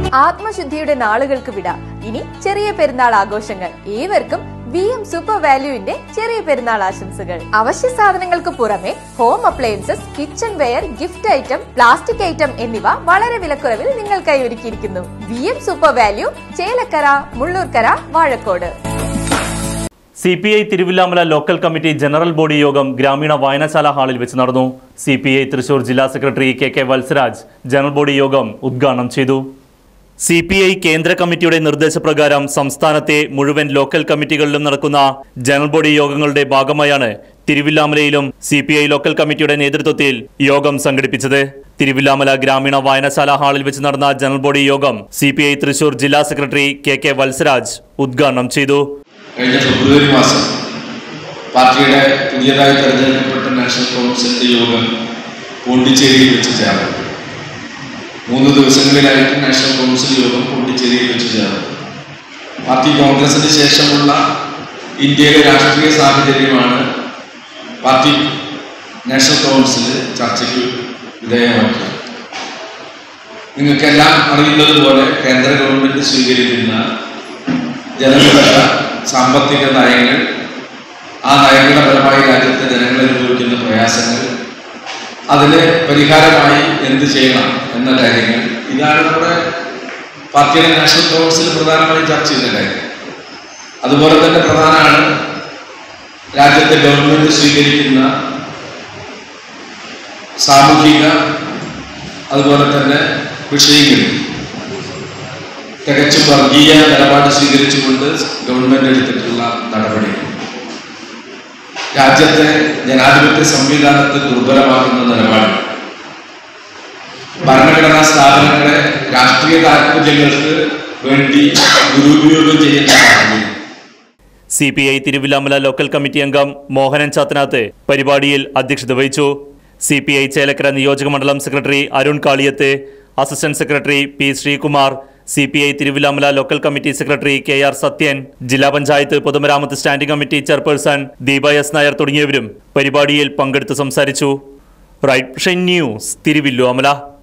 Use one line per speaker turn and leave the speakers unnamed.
ആത്മശുദ്ധിയുടെ നാളുകൾക്ക് വിട ഇനി ചെറിയ പെരുന്നാൾ ആഘോഷങ്ങൾ ഏവർക്കും വി എം സൂപ്പർ വാല്യൂവിന്റെ ചെറിയ പെരുന്നാൾ ആശംസകൾ അവശ്യ സാധനങ്ങൾക്ക് പുറമെ home appliances kitchen ware gift item plastic item എന്നിവ വളരെ വിലക്കുറവിൽ നിങ്ങൾക്കായി ഒരുക്കിയിരിക്കുന്നു V M super value Chelakkara Mulloorkara Vazhakkode
C P I Thiruvilwamala local committee general body യോഗം ഗ്രാമീണ വായനശാല ഹാളിൽ വെച്ച് നടന്നു സി പി ഐ തൃശൂർ ജില്ലാ secretary K K Valsaraj general body യോഗം ഉദ്ഘാടനം ചെയ്തു സി പി ഐ കേന്ദ്ര കമ്മിറ്റിയുടെ നിർദ്ദേശപ്രകാരം സംസ്ഥാനത്തെ മുഴുവൻ ലോക്കൽ കമ്മിറ്റികളിലും നടക്കുന്ന ജനറൽ ബോഡി യോഗങ്ങളുടെ ഭാഗമായാണ് തിരുവില്ലാമലയിലും സി പി ഐ ലോക്കൽ കമ്മിറ്റിയുടെ നേതൃത്വത്തിൽ യോഗം സംഘടിപ്പിച്ചത് തിരുവില്ലാമല ഗ്രാമീണ വായനശാല ഹാളിൽ വെച്ച് നടന്ന ജനറൽ ബോഡി യോഗം സി പി ഐ തൃശൂർ ജില്ലാ സെക്രട്ടറി കെ കെ വത്സരാജ് ഉദ്ഘാടനം ചെയ്തു
കഴിഞ്ഞ ഫെബ്രുവരി മാസം പാർട്ടിയുടെ പുതിയതായി തെരഞ്ഞെടുക്കപ്പെട്ട നാഷണൽ കൗൺസിലിന്റെ യോഗം പോണ്ടിച്ചേരിയിൽ വെച്ച് ചേർന്നു മൂന്ന് ദിവസങ്ങളിലായിട്ട് നാഷണൽ കൗൺസിൽ യോഗം പോണ്ടിച്ചേരിയിൽ വെച്ച് ചേർന്നു പാർട്ടി കോൺഗ്രസിന് ശേഷമുള്ള ഇന്ത്യയിലെ രാഷ്ട്രീയ സാഹചര്യമാണ് പാർട്ടി നാഷണൽ കൗൺസിൽ ചർച്ചയ്ക്ക് വിധേയമാക്കിയത് നിങ്ങൾക്കെല്ലാം അറിയുന്നത് പോലെ കേന്ദ്ര ഗവൺമെന്റ് സ്വീകരിക്കുന്ന ജനവിരുദ്ധ സാമ്പത്തിക നയങ്ങൾ ആ നയങ്ങളുടെ ഫലമായി രാജ്യത്തെ ജനങ്ങൾ അനുഭവിക്കുന്ന പ്രയാസങ്ങൾ അതിന് പരിഹാരമായി എന്ത് ചെയ്യണം എന്ന കാര്യങ്ങൾ ഇതാണ് നമ്മുടെ പാർട്ടിയുടെ നാഷണൽ കൗൺസിൽ പ്രധാനമായും ചർച്ച ചെയ്യുന്ന കാര്യം അതുപോലെ തന്നെ പ്രധാനമാണ് രാജ്യത്തെ ഗവൺമെന്റ് സ്വീകരിക്കുന്ന സാമൂഹിക അതുപോലെ തന്നെ വിഷയങ്ങളിൽ തികച്ചും വർഗീയ നിലപാട് സ്വീകരിച്ചുകൊണ്ട് ഗവൺമെന്റ് എടുത്തിട്ടുള്ള നടപടി രാജ്യത്തെ ജനാധിപത്യ സംവിധാനത്തെ ദുർബലമാക്കുന്ന നിലപാട് ഭരണഘടനാ സ്ഥാപനങ്ങളെ രാഷ്ട്രീയ താല്പര്യങ്ങൾക്ക് വേണ്ടി ദുരുപയോഗം ചെയ്യുന്ന സാഹചര്യം
C P I Thiruvilwamala local committee അംഗം മോഹനൻ ചാത്തനാത്ത് പരിപാടിയിൽ അധ്യക്ഷത വഹിച്ചു സി പി ഐ ചേലക്കര നിയോജക മണ്ഡലം secretary Arun Kaliyath assistant secretary P Sreekumar C P I Thiruvilwamala local committee secretary K R Sathyan ജില്ലാ പഞ്ചായത്ത് പൊതുമരാമത്ത് standing committee chairperson Deepa S Nair തുടങ്ങിയവരും പരിപാടിയിൽ പങ്കെടുത്ത് സംസാരിച്ചു റൈറ്റ് ന്യൂസ് തിരുവില്ലുവമല